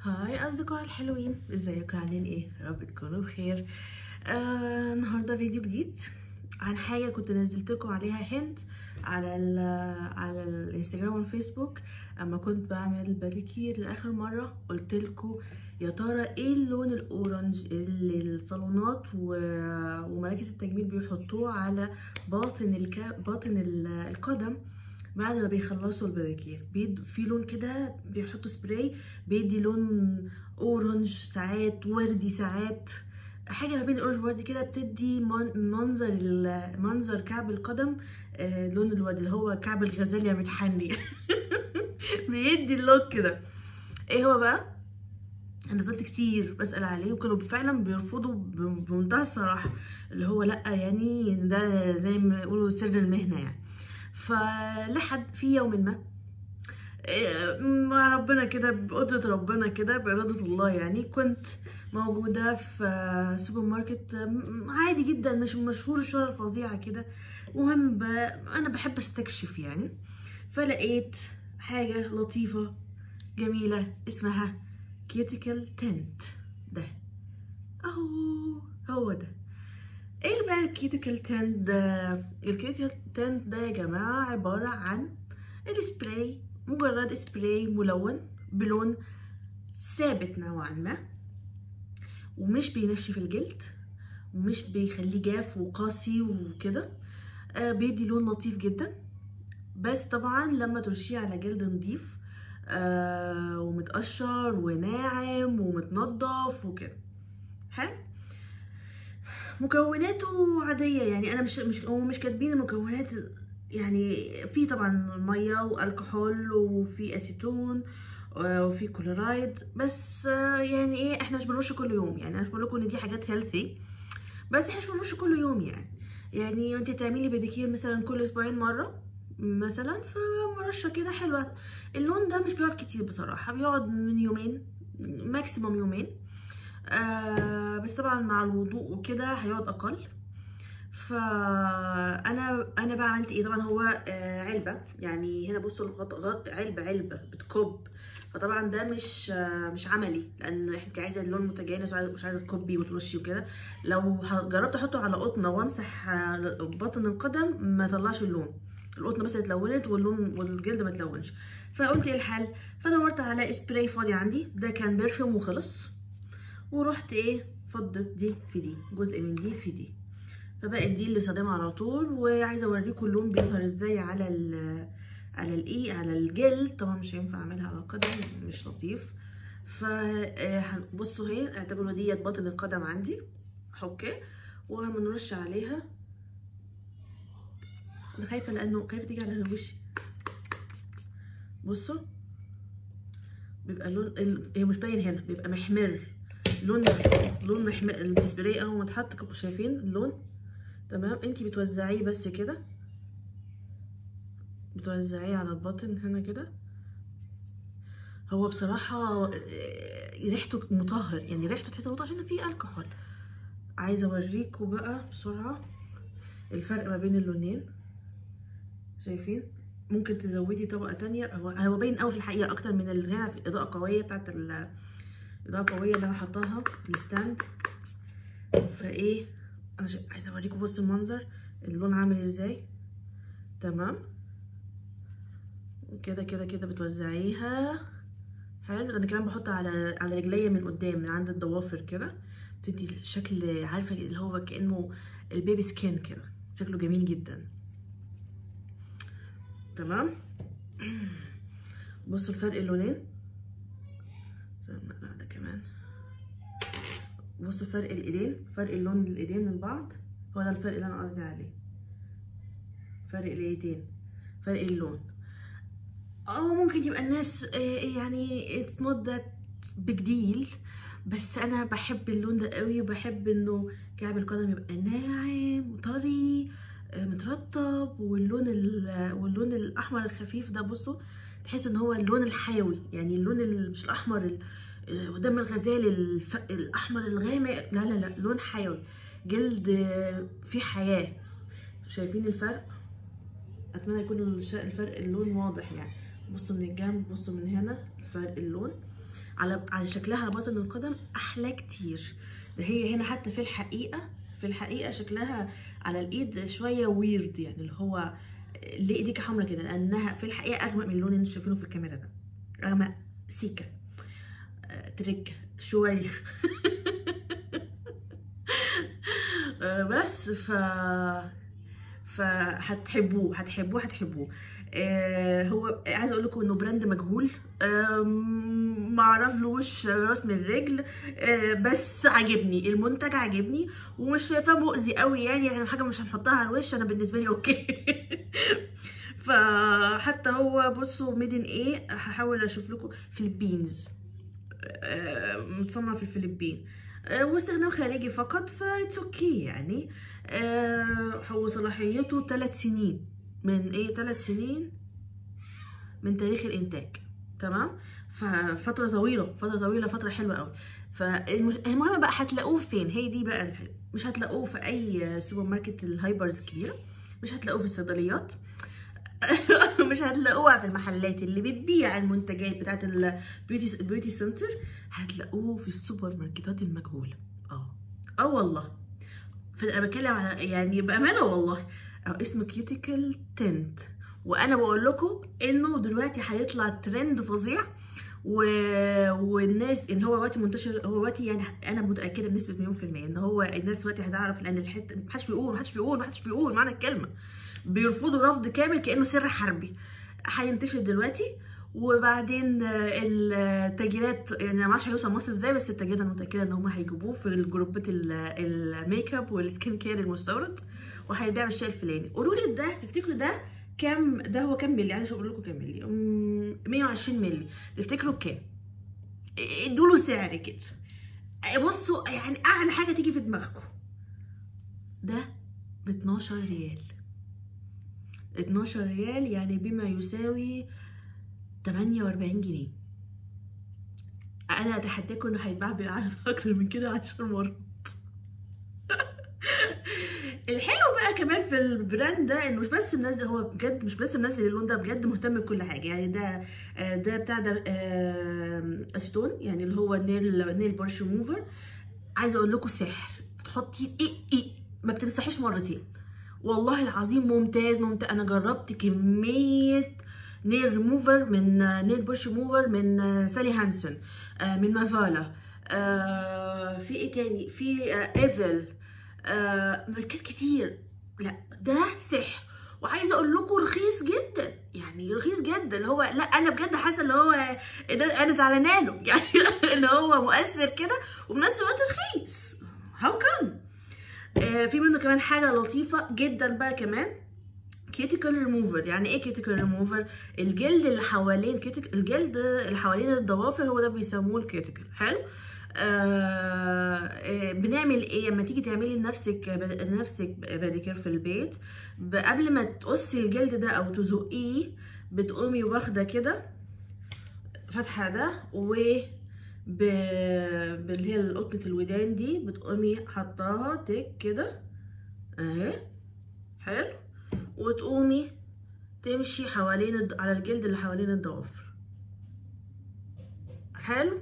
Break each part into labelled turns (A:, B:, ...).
A: هاي أصدقائي الحلوين ازيكم عاملين ايه؟ يا رب تكونوا بخير آه، النهارده فيديو جديد عن حاجة كنت نزلت لكم عليها هنت على ال على الانستجرام والفيسبوك اما كنت بعمل باديكير لاخر مرة قلت لكم يا ترى ايه اللون الاورنج اللي الصالونات و- ومراكز التجميل بيحطوه على باطن الك... باطن ال- القدم بعد ما بيخلصوا الباديكير بيد في لون كده بيحطوا سبراي بيدي لون اورنج ساعات وردي ساعات حاجه ما بين الاورنج وردي كده بتدي من- منظر ال- منظر كعب القدم آه، لون الورد اللي هو كعب الغزال متحني بيدي اللون كده ايه هو بقى انا فضلت كتير بسال عليه وكانوا فعلا بيرفضوا ب- بمنتهى الصراحه اللي هو لا يعني ده زي ما يقولوا سر المهنه يعني فلحد في يوم ما إيه، مع ربنا كده بقدرة ربنا كده بإرادة الله يعني كنت موجودة في سوبر ماركت م- عادي جدا مش مشهور الشهرة الفظيعة كده مهم ب... أنا بحب استكشف يعني فلقيت حاجة لطيفة جميلة اسمها كيوتيكل تنت ده اهو هو ده ايه بقى الكيوتيكل تنت ده الكيوتيكل تنت ده يا جماعة عبارة عن السبراي مجرد سبراي ملون بلون ثابت نوعا ما ومش بينشف الجلد ومش بيخليه جاف وقاسي وكده آه بيدي لون لطيف جدا بس طبعا لما ترشيه على جلد نضيف آه ومتقشر وناعم ومتنضف وكده حلو مكوناته عادية يعني أنا مش مش هو مش كاتبين المكونات يعني في طبعا مية والكحول وفي أسيتون آه، وفي كلورايد بس آه، يعني ايه احنا مش بنرش كل يوم يعني انا مش بقول لكم ان دي حاجات هيلثي بس احنا مش بنرش كل يوم يعني يعني انت تعملي بيديكير مثلا كل اسبوعين مره مثلا فمرشه كده حلوه اللون ده مش بيقعد كتير بصراحه بيقعد من يومين ماكسيموم يومين آه بس طبعا مع الوضوء وكده هيقعد اقل فانا انا بقى عملت ايه طبعا هو آه علبه يعني هنا بصوا الغط... غط... علبه علبه بتكب فطبعا ده مش آه مش عملي لان انت عايزه اللون متجانس وعايزه مش عايزه تكبي وترشي وكده لو ه- جربت احطه على قطنه وامسح آه، بطن القدم ما طلعش اللون القطنه بس اتلونت واللون والجلد ما اتلونش فقلت ايه الحل فدورت على سبراي فاضي عندي ده كان بيرفيوم وخلص ورحت ايه فضت دي في دي جزء من دي في دي فبقت دي اللي بستخدمها على طول وعايزه اوريكم اللون بيظهر ازاي على ال على الايه على الجلد طبعا مش هينفع اعملها على القدم مش لطيف ف آه، بصوا اهي اعتبروا ديت باطن القدم عندي اوكي وهنرش عليها انا خايفه لانه خايفه تيجي على وشي بصوا بيبقى لون ال- هي مش باين هنا بيبقى محمر لون لون محمر السبراي اهو متحط كنتوا شايفين اللون تمام انتي بتوزعيه بس كده بتوزعيه على الباطن هنا كده هو بصراحة آه، ريحته مطهر يعني ريحته تحس مطهر عشان فيه الكحول عايزة اوريكم بقى بسرعة الفرق ما بين اللونين شايفين ممكن تزودي طبقة تانية هو هو باين قوي في الحقيقة اكتر من اللي هنا في اضاءة قوية بتاعت ال- الاضاءة القوية اللي انا حطاها الستاند فايه انا ش- عايزة اوريكم بص المنظر اللون عامل ازاي تمام كده كده كده بتوزعيها حلو انا كمان بحط على على رجليا من قدام من عند الضوافر كده بتدي شكل عارفه اللي هو كانه البيبي سكين كده شكله جميل جدا تمام بصوا الفرق اللونين لا ده كمان بصوا فرق الايدين فرق اللون الايدين من بعض هو ده الفرق اللي انا قصدي عليه فرق الايدين فرق اللون اه ممكن يبقى الناس آه، يعني it's not that big deal بس انا بحب اللون ده قوي وبحب انه كعب القدم يبقى ناعم وطري آه، مترطب واللون ال- واللون الاحمر الخفيف ده بصوا تحس ان هو اللون الحيوي يعني اللون ال- مش الاحمر ال- آه، ودم الغزال الف... الاحمر الغامق لا لا لا لون حيوي جلد آه، فيه حياه شايفين الفرق اتمنى يكون الش- الفرق اللون واضح يعني بصوا من الجنب بصوا من هنا فرق اللون على على شكلها على بطن القدم احلى كتير ده هي هنا حتى في الحقيقه في الحقيقه شكلها على الايد شويه ويرد يعني اللي هو ليه ايديك حمرا كده لانها في الحقيقه اغمق من اللون اللي انتوا شايفينه في الكاميرا ده اغمق سيكا آه، تريك شويه آه، بس ف فهتحبوه هتحبوه هتحبوه آه هو عايزه اقول لكم انه براند مجهول آم، ما اعرفلوش راس من رجل آه بس عاجبني المنتج عاجبني ومش شايفاه مؤذي قوي يعني يعني حاجه مش هنحطها على الوش انا بالنسبه لي اوكي فحتى هو بصوا ميدن ايه هحاول اشوف لكم فيلبينز آه، متصنع في الفلبين آه، واستخدام خارجي فقط فايتس اوكي يعني آه، هو صلاحيته ثلاث سنين من ايه ثلاث سنين من تاريخ الانتاج تمام ففتره طويله فتره طويله فتره حلوه قوي فالمهم بقى هتلاقوه فين هي دي بقى الحلو. مش هتلاقوه في اي سوبر ماركت الهايبرز الكبيره مش هتلاقوه في الصيدليات مش هتلاقوها في المحلات اللي بتبيع المنتجات بتاعت البيوتي البيوتي سنتر هتلاقوه في السوبر ماركتات المجهوله اه اه والله في انا بتكلم على يعني بامانه والله أو اسمه كيوتيكل تنت وانا بقول لكم انه دلوقتي هيطلع ترند فظيع و... والناس ان هو دلوقتي منتشر هو دلوقتي يعني انا متاكده بنسبه مليون في الميه ان هو الناس دلوقتي هتعرف لان الحته محدش بيقول محدش بيقول محدش بيقول معنى الكلمه بيرفضوا رفض كامل كانه سر حربي هينتشر دلوقتي وبعدين آه، التاجيلات يعني ما اعرفش هيوصل مصر ازاي بس التاجيلات انا متاكده ان هم هيجيبوه في الجروبات ال- الميك اب والسكين كير المستورد وهيبيع بالشيء الفلاني قولوا لي ده تفتكروا ده كام ده هو كام ملي عايزه اقول لكم كام ملي أمم، 120 ملي تفتكروا بكام ادوا له سعر كده بصوا يعني اعلى حاجه تيجي في دماغكم ده ب 12 ريال 12 ريال يعني بما يساوي 48 جنيه انا اتحداكم انه هيتباع بعدد اكتر من كده 10 مرات الحلو بقى كمان في البراند ده انه مش بس منزل هو بجد مش بس منزل اللون ده بجد مهتم بكل حاجه يعني ده آه، ده بتاع ده آه، اسيتون يعني اللي هو نيل نيل بورش موفر عايزه اقول لكم سحر بتحطي ايه ايه ما بتمسحيش مرتين والله العظيم ممتاز ممتاز انا جربت كميه نيل ريموفر من آه، نيل بوش موفر من آه، سالي هانسون آه، من مافالا آه، في ايه تاني في آه، ايفل آه، ماركات كتير لا ده سحر وعايزه اقول لكم رخيص جدا يعني رخيص جدا اللي هو لا انا بجد حاسه اللي هو ده انا زعلانه له يعني اللي هو مؤثر كده وفي نفس الوقت رخيص هاو كم آه في منه كمان حاجه لطيفه جدا بقى كمان كيوتيكل ريموفر يعني ايه كيوتيكل ريموفر الجلد اللي حوالين كيوتيك الجلد اللي حوالين الضوافر هو ده بيسموه الكيوتيكل حلو آه آه، بنعمل ايه لما تيجي تعملي لنفسك لنفسك باديكير في البيت ب- قبل ما تقصي الجلد ده او تزقيه بتقومي واخده كده فاتحه ده و ب... باللي هي قطنة الودان دي بتقومي حطاها تك كده اهي حلو وتقومي تمشي حوالين الد... على الجلد اللي حوالين الضوافر حلو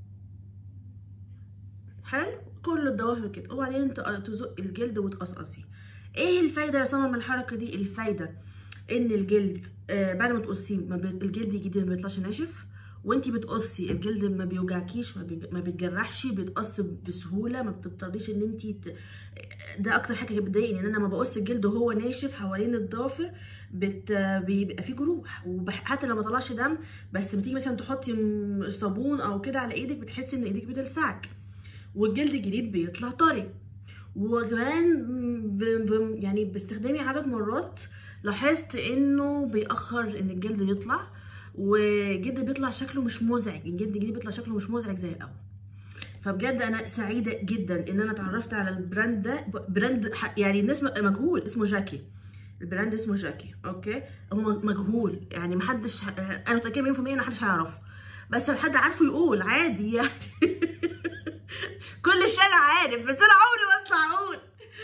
A: حلو كل الضوافر كده وبعدين ت- تزقي الجلد وتقصقصي ايه الفايده يا سما من الحركه دي الفايده ان الجلد آه بعد ما تقصيه ما بي- الجلد الجديد ما بيطلعش ناشف وانتي بتقصي الجلد ما بيوجعكيش ما, بيج... ما بيتجرحش بيتقص بسهوله ما بتضطريش ان انتي ت... ده اكتر حاجه كانت بتضايقني ان انا لما بقص الجلد وهو ناشف حوالين الضافر بت... بيبقى فيه جروح وحتى لو ما طلعش دم بس بتيجي مثلا تحطي م- صابون او كده على ايدك بتحسي ان ايدك بتلسعك والجلد الجديد بيطلع طري وكمان ب... ب... يعني باستخدامي عدد مرات لاحظت انه بيأخر ان الجلد يطلع والجلد بيطلع شكله مش مزعج الجلد الجديد بيطلع شكله مش مزعج زي الاول فبجد انا سعيده جدا ان انا اتعرفت على البراند ده براند ح- يعني الناس م- مجهول اسمه جاكي البراند اسمه جاكي اوكي هو م- مجهول يعني محدش ه- انا متاكده مليون في الميه ان محدش هيعرفه بس لو حد عارفه يقول عادي يعني كل الشارع عارف بس انا عمري ما اطلع اقول ف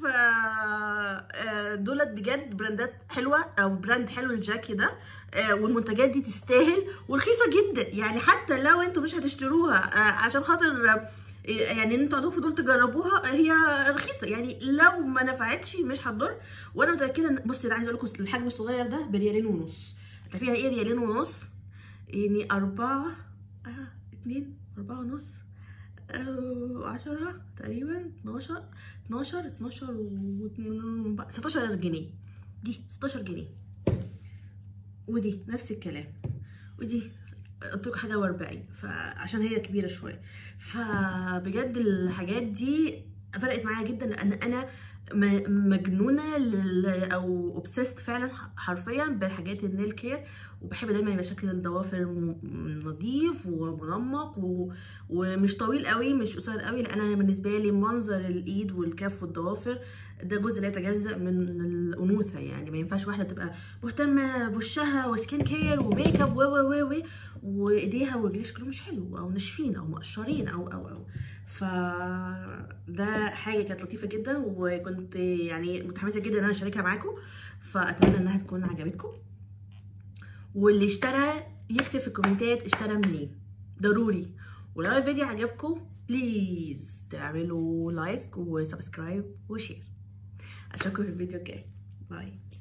A: ف آه، دولت بجد براندات حلوه او براند حلو الجاكي ده آه، والمنتجات دي تستاهل ورخيصه جدا يعني حتى لو انتوا مش هتشتروها آه، عشان خاطر آه، يعني ان انتوا عندكم فضول تجربوها هي رخيصه يعني لو ما نفعتش مش هتضر وانا متاكده ان بصي انا عايزه اقول لكم الحجم الصغير ده بريالين ونص انت فيها ايه ريالين ونص يعني أربعة آه اتنين أربعة ونص آه عشرة تقريبا اتناشر اتناشر اتناشر و ستاشر جنيه دي ستاشر جنيه ودي نفس الكلام ودي قلت لكم حاجه واربعين فعشان هي كبيره شويه فبجد الحاجات دي فرقت معايا جدا لان انا م- مجنونه لل... او اوبسيست فعلا حرفيا بحاجات النيل كير وبحب دايما يبقى شكل الضوافر م- نظيف ومنمق و... ومش طويل قوي مش قصير قوي لان انا بالنسبه لي منظر الايد والكف والضوافر ده جزء لا يتجزا من الانوثه يعني ما ينفعش واحده تبقى مهتمه بوشها وسكين كير وميك اب و و و و وايديها ورجليها شكلهم مش حلو او ناشفين او مقشرين او او او ف ده حاجه كانت لطيفه جدا وكنت يعني متحمسه جدا ان انا اشاركها معاكم فاتمنى انها تكون عجبتكم واللي اشترى يكتب في الكومنتات اشترى منين ضروري ولو الفيديو عجبكم بليز تعملوا لايك وسبسكرايب وشير اشوفكم في الفيديو الجاي باي